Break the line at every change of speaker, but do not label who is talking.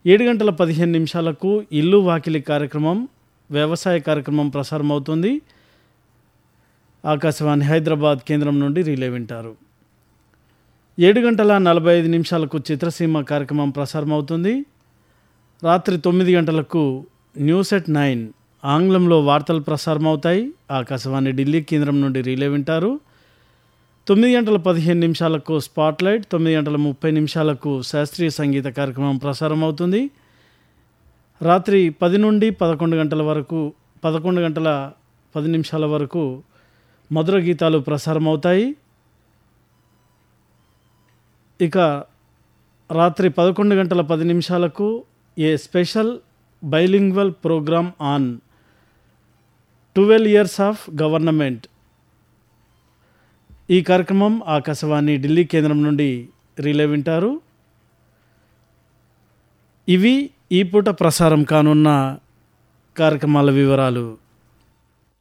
ఏడు గంటల పదిహేను నిమిషాలకు ఇల్లు వాకిలి కార్యక్రమం వ్యవసాయ కార్యక్రమం ప్రసారం అవుతుంది ఆకాశవాణి హైదరాబాద్ కేంద్రం నుండి రిలే వింటారు ఏడు గంటల నలభై ఐదు నిమిషాలకు చిత్రసీమ కార్యక్రమం ప్రసారం అవుతుంది రాత్రి తొమ్మిది గంటలకు న్యూస్ ఎట్ నైన్ ఆంగ్లంలో వార్తలు ప్రసారం అవుతాయి ఆకాశవాణి ఢిల్లీ కేంద్రం నుండి రిలే వింటారు తొమ్మిది గంటల పదిహేను నిమిషాలకు స్పాట్లైట్ తొమ్మిది గంటల ముప్పై నిమిషాలకు శాస్త్రీయ సంగీత కార్యక్రమం ప్రసారం అవుతుంది రాత్రి పది నుండి పదకొండు గంటల వరకు పదకొండు గంటల పది నిమిషాల వరకు మధుర గీతాలు ప్రసారం అవుతాయి ఇక రాత్రి పదకొండు గంటల పది నిమిషాలకు a special bilingual programme on twelve years of government ఈ కార్యక్రమం ఆకాశవాణి ఢిల్లీ కేంద్రం నుండి రిలే వింటారు ఇవి ఈ పూట ప్రసారం కానున్న కార్యక్రమాల వివరాలు